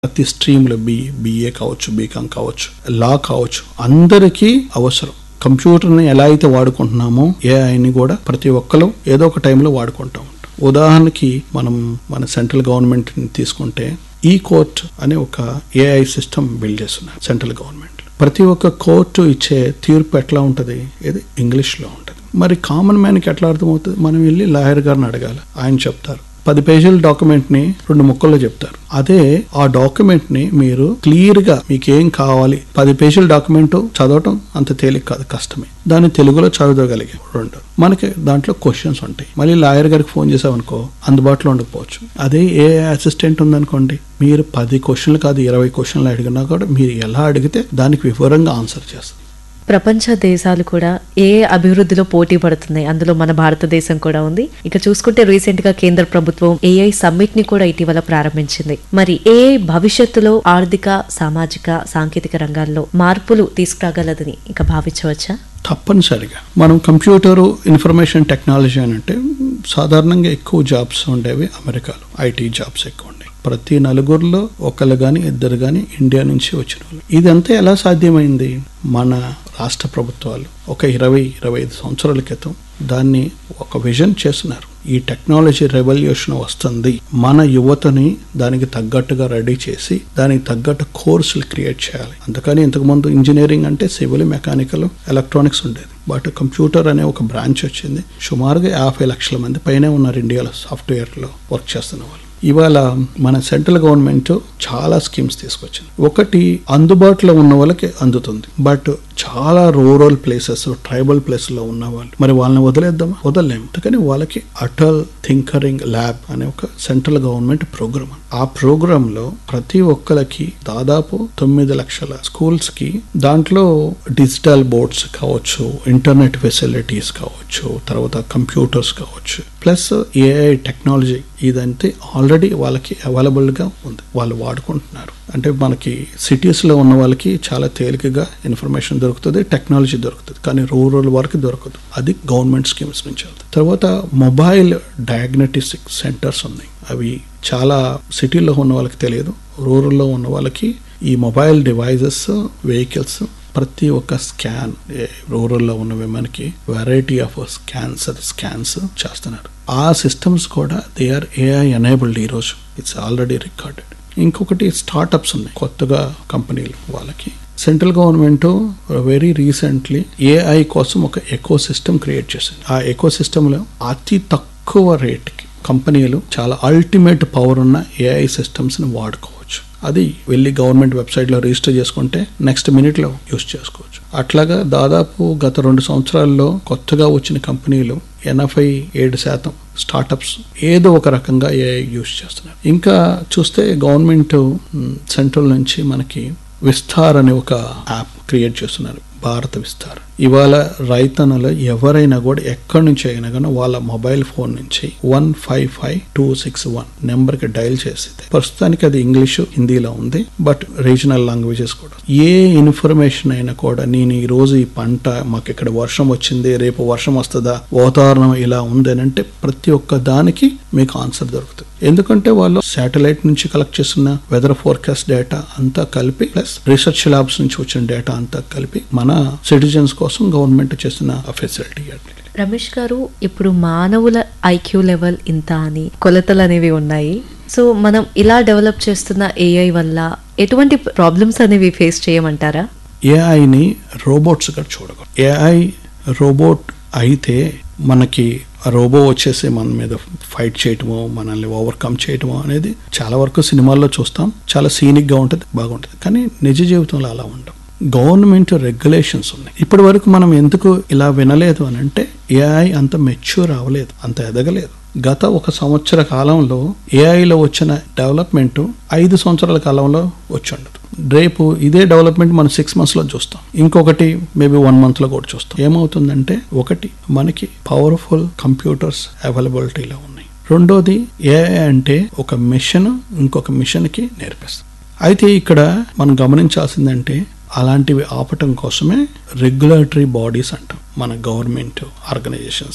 ప్రతి స్ట్రీమ్లో B BA కావచ్చు బీకామ్ కావచ్చు లా కావచ్చు అందరికీ అవసరం కంప్యూటర్ని ఎలా అయితే వాడుకుంటున్నామో ఏఐని కూడా ప్రతి ఒక్కరు ఏదో ఒక టైంలో వాడుకుంటూ ఉంటాం ఉదాహరణకి మనం మన సెంట్రల్ గవర్నమెంట్ని తీసుకుంటే ఈ కోర్ట్ అనే ఒక ఏఐ సిస్టమ్ బిల్డ్ చేస్తున్నారు సెంట్రల్ గవర్నమెంట్ ప్రతి ఒక్క కోర్టు ఇచ్చే తీర్పు ఎట్లా ఉంటుంది ఇది ఇంగ్లీష్లో ఉంటుంది మరి కామన్ మ్యాన్కి ఎట్లా అర్థమవుతుంది మనం వెళ్ళి లాయర్ గారిని అడగాలి ఆయన చెప్తారు పది పేజీల డాక్యుమెంట్ ని రెండు ముక్కల్లో చెప్తారు అదే ఆ డాక్యుమెంట్ ని మీరు క్లియర్ గా మీకు ఏం కావాలి పది పేజీల డాక్యుమెంట్ చదవటం అంత తేలిక కాదు కష్టమే దాన్ని తెలుగులో చదవగలిగే రెండు మనకి దాంట్లో క్వశ్చన్స్ ఉంటాయి మళ్ళీ లాయర్ గారికి ఫోన్ చేసామనుకో అందుబాటులో ఉండకపోవచ్చు అదే ఏ అసిస్టెంట్ ఉందనుకోండి మీరు పది క్వశ్చన్లు కాదు ఇరవై క్వశ్చన్లు అడిగినా కూడా మీరు ఎలా అడిగితే దానికి వివరంగా ఆన్సర్ చేస్తారు ప్రపంచ దేశాలు కూడా ఏ అభివృద్ధిలో పోటీ పడుతున్నాయి అందులో మన భారతదేశం కూడా ఉంది ఇక చూసుకుంటే రీసెంట్ గా కేంద్ర ప్రభుత్వం ఏఐ సమ్మిట్ ని కూడా ఇటీవల ప్రారంభించింది మరి ఏఐ భవిష్యత్తులో ఆర్థిక సామాజిక సాంకేతిక రంగాల్లో మార్పులు తీసుకురాగలదని ఇక భావించవచ్చా తప్పనిసరిగా మనం కంప్యూటరు ఇన్ఫర్మేషన్ టెక్నాలజీ అని అంటే సాధారణంగా ఎక్కువ జాబ్స్ ఉండేవి అమెరికాలో ఐటీ జాబ్స్ ఎక్కువ ఉండేవి ప్రతి నలుగురిలో ఒకళ్ళు కానీ ఇద్దరు కానీ ఇండియా నుంచి వచ్చిన వాళ్ళు ఇదంతా ఎలా సాధ్యమైంది మన రాష్ట్ర ప్రభుత్వాలు ఒక ఇరవై ఇరవై ఐదు సంవత్సరాల క్రితం దాన్ని ఒక విజన్ చేస్తున్నారు ఈ టెక్నాలజీ రెవల్యూషన్ వస్తుంది మన యువతని దానికి తగ్గట్టుగా రెడీ చేసి దానికి తగ్గట్టు కోర్సులు క్రియేట్ చేయాలి అందుకని ఇంతకుముందు ఇంజనీరింగ్ అంటే సివిల్ మెకానికల్ ఎలక్ట్రానిక్స్ ఉండేది బట్ కంప్యూటర్ అనే ఒక బ్రాంచ్ వచ్చింది సుమారుగా యాభై లక్షల మంది పైనే ఉన్నారు ఇండియాలో సాఫ్ట్వేర్లో వర్క్ చేస్తున్న వాళ్ళు ఇవాళ మన సెంట్రల్ గవర్నమెంట్ చాలా స్కీమ్స్ తీసుకొచ్చింది ఒకటి అందుబాటులో ఉన్న వాళ్ళకి అందుతుంది బట్ చాలా రూరల్ ప్లేసెస్ ట్రైబల్ ప్లేసెస్లో ఉన్న వాళ్ళు మరి వాళ్ళని వదిలేద్దామా వదలలేము కానీ వాళ్ళకి అటల్ థింకరింగ్ ల్యాబ్ అనే ఒక సెంట్రల్ గవర్నమెంట్ ప్రోగ్రామ్ ఆ ప్రోగ్రామ్ లో ప్రతి ఒక్కరికి దాదాపు తొమ్మిది లక్షల స్కూల్స్ కి దాంట్లో డిజిటల్ బోర్డ్స్ కావచ్చు ఇంటర్నెట్ ఫెసిలిటీస్ కావచ్చు తర్వాత కంప్యూటర్స్ కావచ్చు ప్లస్ ఏఐ టెక్నాలజీ ఇదంతే ఆల్రెడీ వాళ్ళకి అవైలబుల్గా ఉంది వాళ్ళు వాడుకుంటున్నారు అంటే మనకి సిటీస్లో ఉన్న వాళ్ళకి చాలా తేలికగా ఇన్ఫర్మేషన్ దొరుకుతుంది టెక్నాలజీ దొరుకుతుంది కానీ రూరల్ వరకు దొరకదు అది గవర్నమెంట్ స్కీమ్స్ నుంచి వెళ్తుంది తర్వాత మొబైల్ డయాగ్నటిస్టిక్ సెంటర్స్ ఉన్నాయి అవి చాలా సిటీలో ఉన్న వాళ్ళకి తెలియదు రూరల్లో ఉన్న వాళ్ళకి ఈ మొబైల్ డివైజెస్ వెహికల్స్ ప్రతి ఒక్క స్కాన్ రూరల్లో ఉన్న విమెన్కి వెరైటీ ఆఫ్ స్కాన్స్ స్కాన్స్ చేస్తున్నారు ఆ సిస్టమ్స్ కూడా దే ఆర్ ఏఐ ఎనేబుల్డ్ ఈరోజు ఇట్స్ ఆల్రెడీ రికార్డెడ్ ఇంకొకటి స్టార్టప్స్ ఉన్నాయి కొత్తగా కంపెనీలు వాళ్ళకి central government very recently AI కోసం ఒక ఎకో సిస్టమ్ క్రియేట్ చేసింది ఆ ఎకో సిస్టంలో అతి తక్కువ రేట్కి కంపెనీలు చాలా అల్టిమేట్ పవర్ ఉన్న ఏఐ సిస్టమ్స్ని వాడుకోవచ్చు అది వెళ్ళి గవర్నమెంట్ వెబ్సైట్లో రిజిస్టర్ చేసుకుంటే నెక్స్ట్ మినిట్లో యూస్ చేసుకోవచ్చు అట్లాగా దాదాపు గత రెండు సంవత్సరాల్లో కొత్తగా వచ్చిన కంపెనీలు ఎనభై ఏడు శాతం స్టార్టప్స్ ఏదో ఒక రకంగా ఏఐ యూస్ చేస్తున్నారు ఇంకా చూస్తే గవర్నమెంట్ సెంట్రల్ నుంచి మనకి విస్తార్ అనే ఒక యాప్ క్రియేట్ చేస్తున్నారు భారత విస్తార్ ఇవాళ రైతన్నలు ఎవరైనా కూడా ఎక్కడి నుంచి అయినా కానీ వాళ్ళ మొబైల్ ఫోన్ నుంచి one five five two six one నెంబర్కి డయల్ చేస్తే ప్రస్తుతానికి అది ఇంగ్లీష్ హిందీలో ఉంది బట్ రీజనల్ లాంగ్వేజెస్ కూడా ఏ ఇన్ఫర్మేషన్ అయినా కూడా నేను ఈ రోజు ఈ పంట మాకు ఇక్కడ వర్షం వచ్చింది రేపు వర్షం వస్తుందా వాతావరణం ఇలా ఉంది అని అంటే ప్రతి ఒక్క దానికి మీకు ఆన్సర్ దొరుకుతుంది ఎందుకంటే వాళ్ళు శాటిలైట్ నుంచి కలెక్ట్ చేస్తున్న వెదర్ ఫోర్కాస్ట్ డేటా అంతా కలిపి ప్లస్ రీసెర్చ్ ల్యాబ్స్ నుంచి వచ్చిన డేటా అంతా కలిపి మన సిటిజన్స్ కోసం గవర్నమెంట్ చేసిన ఫెసిలిటీ రమేష్ గారు ఇప్పుడు మానవుల ఐక్యూ లెవెల్ ఇంత అని కొలతలు అనేవి ఉన్నాయి సో మనం ఇలా డెవలప్ చేస్తున్న ఏఐ వల్ల ఎటువంటి ప్రాబ్లమ్స్ అనేవి ఫేస్ చేయమంటారా ఏఐని రోబోట్స్గా చూడకూడదు ఏఐ రోబోట్ అయితే మనకి ఆ రోబో వచ్చేసి మన మీద ఫైట్ చేయటమో మనల్ని ఓవర్కమ్ చేయటమో అనేది చాలా వరకు సినిమాల్లో చూస్తాం చాలా సీనిక్గా ఉంటుంది బాగుంటుంది కానీ నిజ జీవితంలో అలా ఉండవు గవర్నమెంట్ రెగ్యులేషన్స్ ఉన్నాయి ఇప్పటి వరకు మనం ఎందుకు ఇలా వినలేదు అని అంటే ఏఐ అంత మెచ్యూర్ అవ్వలేదు అంత ఎదగలేదు గత ఒక సంవత్సర కాలంలో ఏఐలో వచ్చిన డెవలప్మెంట్ ఐదు సంవత్సరాల కాలంలో వచ్చి ఉండదు రేపు ఇదే డెవలప్మెంట్ మనం సిక్స్ మంత్స్లో చూస్తాం ఇంకొకటి మేబీ వన్ మంత్లో కూడా చూస్తాం ఏమవుతుందంటే ఒకటి మనకి పవర్ఫుల్ కంప్యూటర్స్ అవైలబిలిటీలో ఉన్నాయి రెండోది ఏఐ అంటే ఒక మిషన్ ఇంకొక మిషన్కి నేర్పిస్తాం అయితే ఇక్కడ మనం గమనించాల్సిందంటే అలాంటివి ఆపటం కోసమే రెగ్యులేటరీ బాడీస్ అంటాం మన గవర్నమెంట్ ఆర్గనైజేషన్స్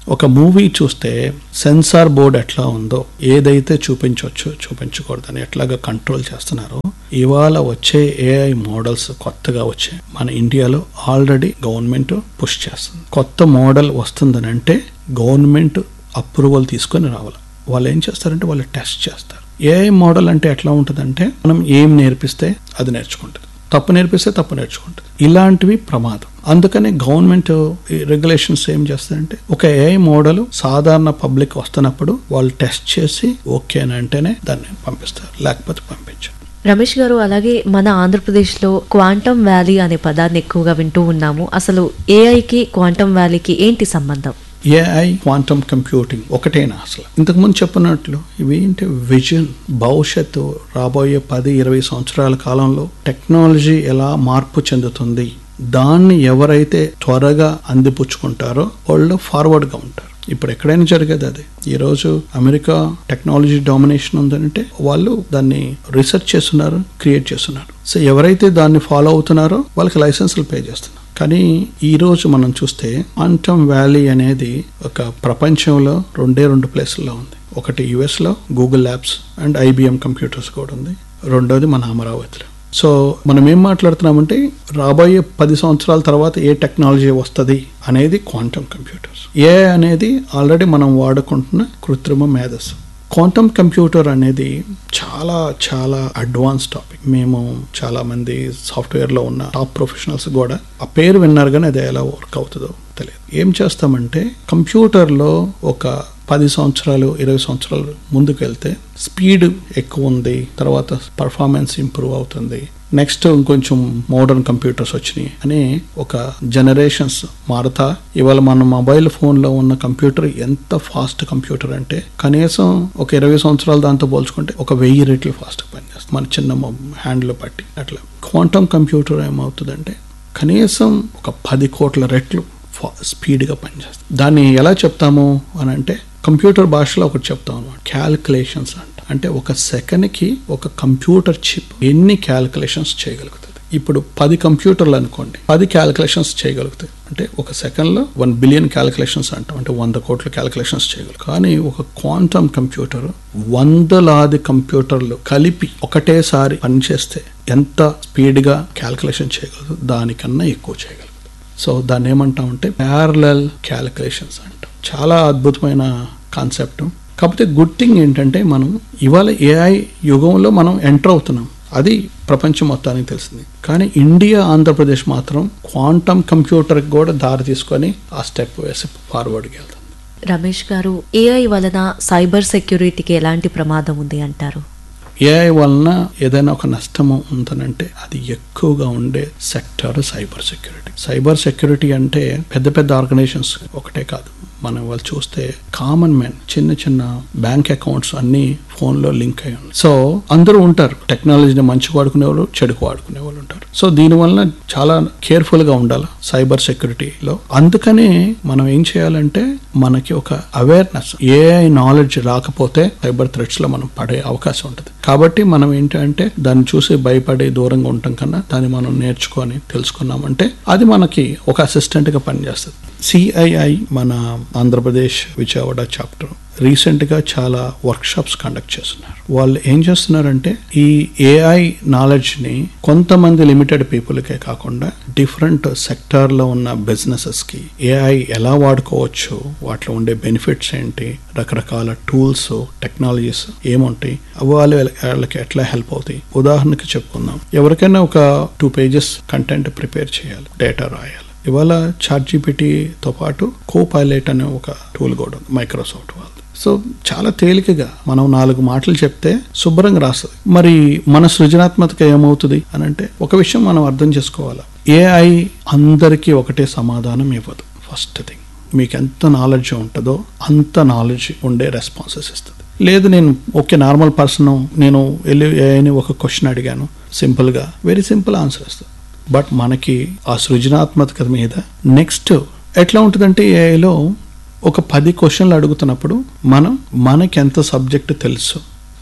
ఒక మూవీ చూస్తే సెన్సార్ బోర్డ్ ఎట్లా ఉందో ఏదైతే చూపించవచ్చు చూపించకూడదని ఎట్లాగా కంట్రోల్ చేస్తున్నారో ఇవాళ వచ్చే ఏఐ మోడల్స్ కొత్తగా వచ్చాయి మన ఇండియాలో ఆల్రెడీ గవర్నమెంట్ పుష్ చేస్తుంది కొత్త మోడల్ వస్తుందని అంటే గవర్నమెంట్ అప్రూవల్ తీసుకొని రావాలి వాళ్ళు ఏం చేస్తారంటే వాళ్ళు టెస్ట్ చేస్తారు ఏఐ మోడల్ అంటే ఎట్లా ఉంటుందంటే మనం ఏం నేర్పిస్తే అది నేర్చుకుంటుంది తప్పు నేర్పిస్తే తప్పు నేర్చుకుంటుంది ఇలాంటివి ప్రమాదం అందుకనే గవర్నమెంట్ రెగ్యులేషన్స్ ఏం చేస్తారంటే ఒక ఏఐ మోడల్ సాధారణ పబ్లిక్ వస్తున్నప్పుడు వాళ్ళు టెస్ట్ చేసి ఓకే అని అంటేనే దాన్ని పంపిస్తారు లేకపోతే పంపించరు రమేష్ గారు అలాగే మన ఆంధ్రప్రదేశ్లో క్వాంటమ్ వ్యాలీ అనే పదాన్ని ఎక్కువగా వింటూ ఉన్నాము అసలు ఏఐకి క్వాంటమ్ వ్యాలీకి ఏంటి సంబంధం ఏఐ క్వాంటమ్ కంప్యూటింగ్ ఒకటేనా అసలు ఇంతకుముందు చెప్పినట్లు ఇవి ఏంటి విజన్ భవిష్యత్తు రాబోయే పది ఇరవై సంవత్సరాల కాలంలో టెక్నాలజీ ఎలా మార్పు చెందుతుంది దాన్ని ఎవరైతే త్వరగా అందిపుచ్చుకుంటారో వాళ్ళు ఫార్వర్డ్గా ఉంటారు ఇప్పుడు ఎక్కడైనా జరిగేది అది ఈరోజు అమెరికా టెక్నాలజీ డామినేషన్ ఉందంటే వాళ్ళు దాన్ని రీసెర్చ్ చేస్తున్నారు క్రియేట్ చేస్తున్నారు సో ఎవరైతే దాన్ని ఫాలో అవుతున్నారో వాళ్ళకి లైసెన్సులు పే చేస్తున్నారు కానీ ఈ రోజు మనం చూస్తే క్వాంటమ్ వ్యాలీ అనేది ఒక ప్రపంచంలో రెండే రెండు ప్లేసుల్లో ఉంది ఒకటి యుఎస్ లో Google labs and IBM computers కూడా ఉంది రెండోది మన అమరావతిలో సో మనం ఏం మాట్లాడుతున్నామంటే రాబోయే పది సంవత్సరాల తర్వాత ఏ టెక్నాలజీ వస్తుంది అనేది క్వాంటమ్ కంప్యూటర్స్ ఏ అనేది ఆల్రెడీ మనం వాడుకుంటున్న కృత్రిమ మేధస్సు క్వాంటమ్ కంప్యూటర్ అనేది చాలా చాలా అడ్వాన్స్ టాపిక్ మేము చాలా మంది సాఫ్ట్వేర్లో ఉన్న టాప్ ప్రొఫెషనల్స్ కూడా ఆ పేరు విన్నారు కానీ అది ఎలా వర్క్ అవుతుందో తెలియదు ఏం చేస్తామంటే కంప్యూటర్లో ఒక పది సంవత్సరాలు ఇరవై సంవత్సరాలు ముందుకు వెళ్తే స్పీడ్ ఎక్కువ ఉంది తర్వాత పర్ఫార్మెన్స్ ఇంప్రూవ్ అవుతుంది నెక్స్ట్ ఇంకొంచెం మోడర్న్ కంప్యూటర్స్ వచ్చినాయి అని ఒక జనరేషన్స్ మారుతా ఇవాళ మన మొబైల్ ఫోన్లో ఉన్న కంప్యూటర్ ఎంత ఫాస్ట్ కంప్యూటర్ అంటే కనీసం ఒక ఇరవై సంవత్సరాలు దాంతో పోల్చుకుంటే ఒక వెయ్యి రెట్లు ఫాస్ట్ పనిచేస్తుంది మన చిన్న హ్యాండ్లో పట్టి అట్లా క్వాంటమ్ కంప్యూటర్ ఏమవుతుందంటే కనీసం ఒక పది కోట్ల రెట్లు స్పీడ్గా పనిచేస్తుంది దాన్ని ఎలా చెప్తాము అని అంటే కంప్యూటర్ భాషలో ఒకటి చెప్తాం అనమాట క్యాల్కులేషన్స్ అంట అంటే ఒక సెకండ్కి ఒక కంప్యూటర్ చిప్ ఎన్ని క్యాల్కులేషన్స్ చేయగలుగుతుంది ఇప్పుడు పది కంప్యూటర్లు అనుకోండి పది క్యాల్కులేషన్స్ చేయగలుగుతాయి అంటే ఒక సెకండ్లో వన్ బిలియన్ క్యాల్కులేషన్స్ అంటాం అంటే వంద కోట్ల క్యాల్కులేషన్స్ చేయగలరు కానీ ఒక క్వాంటమ్ కంప్యూటర్ వందలాది కంప్యూటర్లు కలిపి ఒకటేసారి పనిచేస్తే ఎంత స్పీడ్గా క్యాల్కులేషన్ చేయగలదు దానికన్నా ఎక్కువ చేయగలదు సో దాన్ని ఏమంటామంటే ప్యారలల్ క్యాలిక్యులేషన్స్ అంటాం చాలా అద్భుతమైన కాన్సెప్ట్ కాకపోతే గుడ్ థింగ్ ఏంటంటే మనం ఇవాళ ఏఐ యుగంలో మనం ఎంటర్ అవుతున్నాం అది ప్రపంచం మొత్తానికి తెలిసింది కానీ ఇండియా ఆంధ్రప్రదేశ్ మాత్రం క్వాంటమ్ కంప్యూటర్కి కూడా దారి తీసుకొని ఆ స్టెప్ వేసి ఫార్వర్డ్కి వెళ్తుంది రమేష్ గారు ఏఐ వలన సైబర్ సెక్యూరిటీకి ఎలాంటి ప్రమాదం ఉంది అంటారు ఏఐ వలన ఏదైనా ఒక నష్టము ఉందనంటే అది ఎక్కువగా ఉండే sector cyber security cyber security అంటే పెద్ద పెద్ద ఆర్గనైజేషన్స్ ఒకటే కాదు మనం వాళ్ళు చూస్తే కామన్ మ్యాన్ చిన్న చిన్న బ్యాంక్ అకౌంట్స్ అన్ని ఫోన్లో లింక్ అయి ఉన్నాయి సో అందరూ ఉంటారు టెక్నాలజీని మంచిగా వాడుకునే వాళ్ళు చెడుకు వాడుకునే వాళ్ళు ఉంటారు సో దీనివల్ల చాలా కేర్ఫుల్గా ఉండాలి సైబర్ సెక్యూరిటీలో అందుకనే మనం ఏం చేయాలంటే మనకి ఒక అవేర్నెస్ ఏఐ నాలెడ్జ్ రాకపోతే సైబర్ థ్రెట్స్ లో మనం పడే అవకాశం ఉంటుంది కాబట్టి మనం ఏంటంటే దాన్ని చూసి భయపడి దూరంగా ఉండటం కన్నా దాన్ని మనం నేర్చుకొని తెలుసుకున్నామంటే అది మనకి ఒక అసిస్టెంట్ గా పనిచేస్తుంది సిఐఐ మన ఆంధ్రప్రదేశ్ విజయవాడ చాప్టర్ రీసెంట్ గా చాలా వర్క్ షాప్స్ కండక్ట్ చేస్తున్నారు వాళ్ళు ఏం చేస్తున్నారంటే ఈ ఏఐ నాలెడ్జ్ ని కొంతమంది లిమిటెడ్ పీపుల్కే కాకుండా డిఫరెంట్ సెక్టార్ లో ఉన్న బిజినెసెస్ కి ఏఐ ఎలా వాడుకోవచ్చు వాటిలో ఉండే బెనిఫిట్స్ ఏంటి రకరకాల టూల్స్ టెక్నాలజీస్ ఏముంటాయి వాళ్ళు వాళ్ళకి ఎట్లా హెల్ప్ అవుతాయి ఉదాహరణకి చెప్పుకుందాం ఎవరికైనా ఒక టూ పేజెస్ కంటెంట్ ప్రిపేర్ చేయాలి డేటా రాయాలి ఇవాళ చాట్ జీపీటీతో పాటు కో పైలట్ అనే ఒక టూల్ కూడా ఉంది మైక్రోసాఫ్ట్ వాళ్ళది సో చాలా తేలికగా మనం నాలుగు మాటలు చెప్తే శుభ్రంగా రాస్తుంది మరి మన సృజనాత్మకత ఏమవుతుంది అని అంటే ఒక విషయం మనం అర్థం చేసుకోవాలి ఏఐ అందరికీ ఒకటే సమాధానం ఇవ్వదు ఫస్ట్ థింగ్ మీకు ఎంత నాలెడ్జ్ ఉంటుందో అంత నాలెడ్జ్ ఉండే రెస్పాన్సెస్ ఇస్తుంది లేదు నేను ఓకే నార్మల్ పర్సన్ నేను వెళ్ళి ఏఐని ఒక క్వశ్చన్ అడిగాను సింపుల్గా వెరీ సింపుల్ ఆన్సర్ ఇస్తుంది బట్ మనకి ఆ సృజనాత్మకత మీద నెక్స్ట్ ఎట్లా ఉంటుందంటే ఏఐలో ఒక పది క్వశ్చన్లు అడుగుతున్నప్పుడు మనం మనకి ఎంత సబ్జెక్ట్ తెలుసు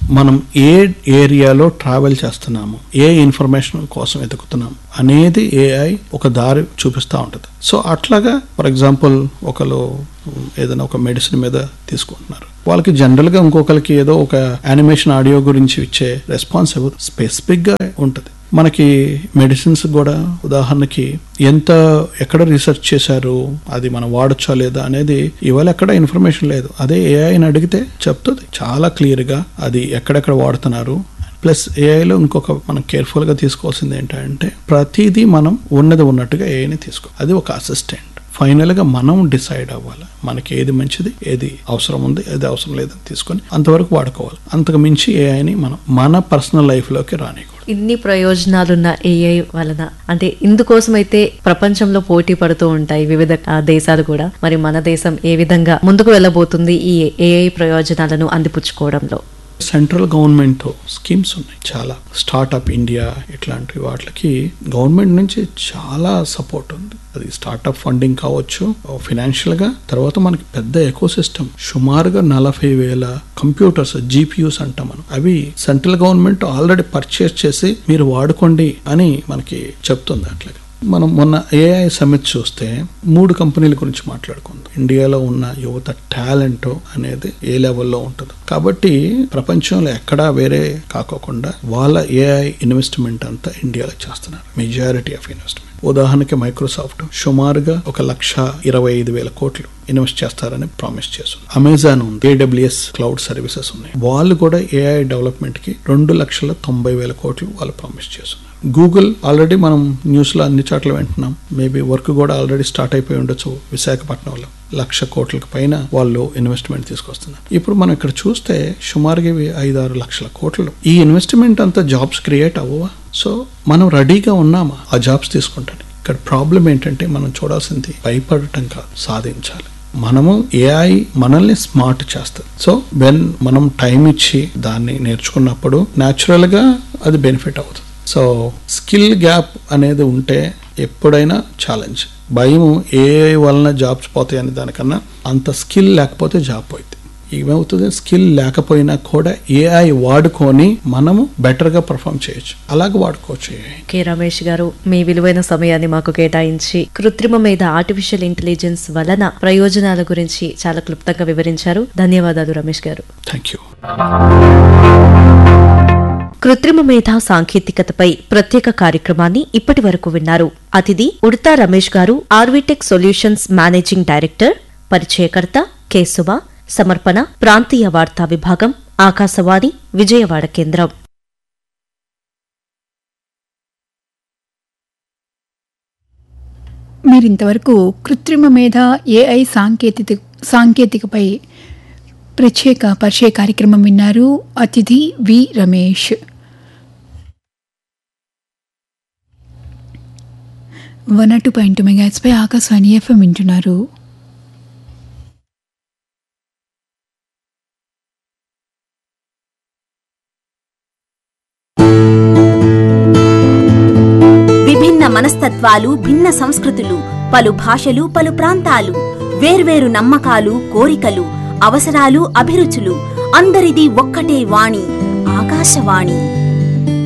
మనం ఏ ఏరియాలో ట్రావెల్ చేస్తున్నాము ఏ ఇన్ఫర్మేషన్ కోసం వెతుకుతున్నాము అనేది ఏఐ ఒక దారి చూపిస్తూ ఉంటుంది సో అట్లాగా ఫర్ ఎగ్జాంపుల్ ఒకరు ఏదైనా ఒక మెడిసిన్ మీద తీసుకుంటున్నారు వాళ్ళకి జనరల్గా ఇంకొకరికి ఏదో ఒక యానిమేషన్ ఆడియో గురించి ఇచ్చే రెస్పాన్స్ స్పెసిఫిక్గా ఉంటుంది మనకి మెడిసిన్స్ కూడా ఉదాహరణకి ఎంత ఎక్కడ రీసెర్చ్ చేశారు అది మనం వాడచ్చా లేదా అనేది ఇవాళ ఎక్కడ ఇన్ఫర్మేషన్ లేదు అదే ఏఐని అడిగితే చెప్తుంది చాలా క్లియర్గా అది ఎక్కడెక్కడ వాడుతున్నారు ప్లస్ ఏఐలో ఇంకొక మనం కేర్ఫుల్గా తీసుకోవాల్సింది ఏంటంటే ప్రతిదీ మనం ఉన్నది ఉన్నట్టుగా ఏఐని తీసుకో అది ఒక అసిస్టెంట్ ఫైనల్గా మనం డిసైడ్ అవ్వాలి మనకి ఏది మంచిది ఏది అవసరం ఉంది ఏది అవసరం లేదని తీసుకొని అంతవరకు వాడుకోవాలి అంతకు మించి ఏఐని మనం మన పర్సనల్ లైఫ్లోకి రానికూడదు ఇన్ని ప్రయోజనాలున్న ఏఐ వలన అంటే ఇందుకోసం అయితే ప్రపంచంలో పోటీ పడుతూ ఉంటాయి వివిధ ఆ, దేశాలు కూడా మరి మన దేశం ఏ విధంగా ముందుకు వెళ్ళబోతుంది ఈ ఏఐ ప్రయోజనాలను అందిపుచ్చుకోవడంలో సెంట్రల్ గవర్నమెంట్ స్కీమ్స్ ఉన్నాయి చాలా స్టార్ట్అప్ ఇండియా ఇట్లాంటి వాటికి గవర్నమెంట్ నుంచి చాలా సపోర్ట్ ఉంది అది స్టార్ట్అప్ ఫండింగ్ కావచ్చు ఫినాన్షియల్ గా తర్వాత మనకి పెద్ద ఎకో సిస్టమ్ సుమారుగా నలభై వేల కంప్యూటర్స్ జీపీయూస్ అంటాం మనం అవి సెంట్రల్ గవర్నమెంట్ ఆల్రెడీ పర్చేస్ చేసి మీరు వాడుకోండి అని మనకి చెప్తుంది అట్లాగా మనం మొన్న ఏఐ సమిట్ చూస్తే మూడు కంపెనీల గురించి మాట్లాడుకుందాం ఇండియాలో ఉన్న యువత టాలెంట్ అనేది ఏ లెవెల్లో ఉంటుంది కాబట్టి ప్రపంచంలో ఎక్కడా వేరే కాకోకుండా వాళ్ళ ఏఐ ఇన్వెస్ట్మెంట్ అంతా ఇండియాలో చేస్తున్నారు మెజారిటీ ఆఫ్ ఇన్వెస్ట్మెంట్ ఉదాహరణకి మైక్రోసాఫ్ట్ సుమారుగా ఒక లక్ష ఇరవై ఐదు వేల కోట్లు ఇన్వెస్ట్ చేస్తారని ప్రామిస్ చేస్తుంది అమెజాన్ ఉంది ఏడబ్ల్యూఎస్ క్లౌడ్ సర్వీసెస్ ఉన్నాయి వాళ్ళు కూడా ఏఐ డెవలప్మెంట్ కి రెండు లక్షల తొంభై వేల కోట్లు వాళ్ళు ప్రామిస్ చేస్తున్నారు గూగుల్ ఆల్రెడీ మనం న్యూస్ లో అన్ని చోట్ల వింటున్నాం మేబీ వర్క్ కూడా ఆల్రెడీ స్టార్ట్ అయిపోయి ఉండొచ్చు విశాఖపట్నంలో లక్ష కోట్లకు పైన వాళ్ళు ఇన్వెస్ట్మెంట్ తీసుకొస్తున్నారు ఇప్పుడు మనం ఇక్కడ చూస్తే సుమారుగా ఇవి ఐదు ఆరు లక్షల కోట్లు ఈ ఇన్వెస్ట్మెంట్ అంతా జాబ్స్ క్రియేట్ అవ్వవా సో మనం రెడీగా ఉన్నామా ఆ జాబ్స్ తీసుకుంటానికి ఇక్కడ ప్రాబ్లం ఏంటంటే మనం చూడాల్సింది భయపడటం కాదు సాధించాలి మనము ఏఐ మనల్ని స్మార్ట్ చేస్తుంది సో వెన్ మనం టైం ఇచ్చి దాన్ని నేర్చుకున్నప్పుడు న్యాచురల్ గా అది బెనిఫిట్ అవుతుంది సో స్కిల్ గ్యాప్ అనేది ఉంటే ఎప్పుడైనా ఛాలెంజ్ భయం ఏ వలన జాబ్స్ పోతాయి అనే దానికన్నా అంత స్కిల్ లేకపోతే జాబ్ పోయింది ఏమవుతుంది స్కిల్ లేకపోయినా కూడా ఏఐ వాడుకొని మనము బెటర్ గా పర్ఫామ్ చేయొచ్చు అలాగే వాడుకోవచ్చు ఏఐ కె రమేష్ గారు మీ విలువైన సమయాన్ని మాకు కేటాయించి కృత్రిమ మీద ఆర్టిఫిషియల్ ఇంటెలిజెన్స్ వలన ప్రయోజనాల గురించి చాలా క్లుప్తంగా వివరించారు ధన్యవాదాలు రమేష్ గారు థ్యాంక్ యూ కృత్రిమ మేధా సాంకేతికతపై ప్రత్యేక కార్యక్రమాన్ని ఇప్పటి వరకు విన్నారు అతిథి ఉడతా రమేష్ గారు ఆర్విటెక్ సొల్యూషన్స్ మేనేజింగ్ డైరెక్టర్ పరిచయకర్త కేశవ సమర్పణ ప్రాంతీయ వార్తా విభాగం ఆకాశవాణి విజయవాడ కేంద్రం మీరింతవరకు కృత్రిమ మేధ ఏఐ సాంకేతిక సాంకేతికపై ప్రత్యేక పరిచయ కార్యక్రమం విన్నారు అతిథి V Ramesh one two point two మెగాట్స్పై ఆకాశవాణి ఎఫ్ఎం వింటున్నారు విభిన్న మనస్తత్వాలు భిన్న సంస్కృతులు పలు భాషలు పలు ప్రాంతాలు వేర్వేరు నమ్మకాలు కోరికలు అవసరాలు అభిరుచులు అందరిది ఒక్కటే వాణి ఆకాశవాణి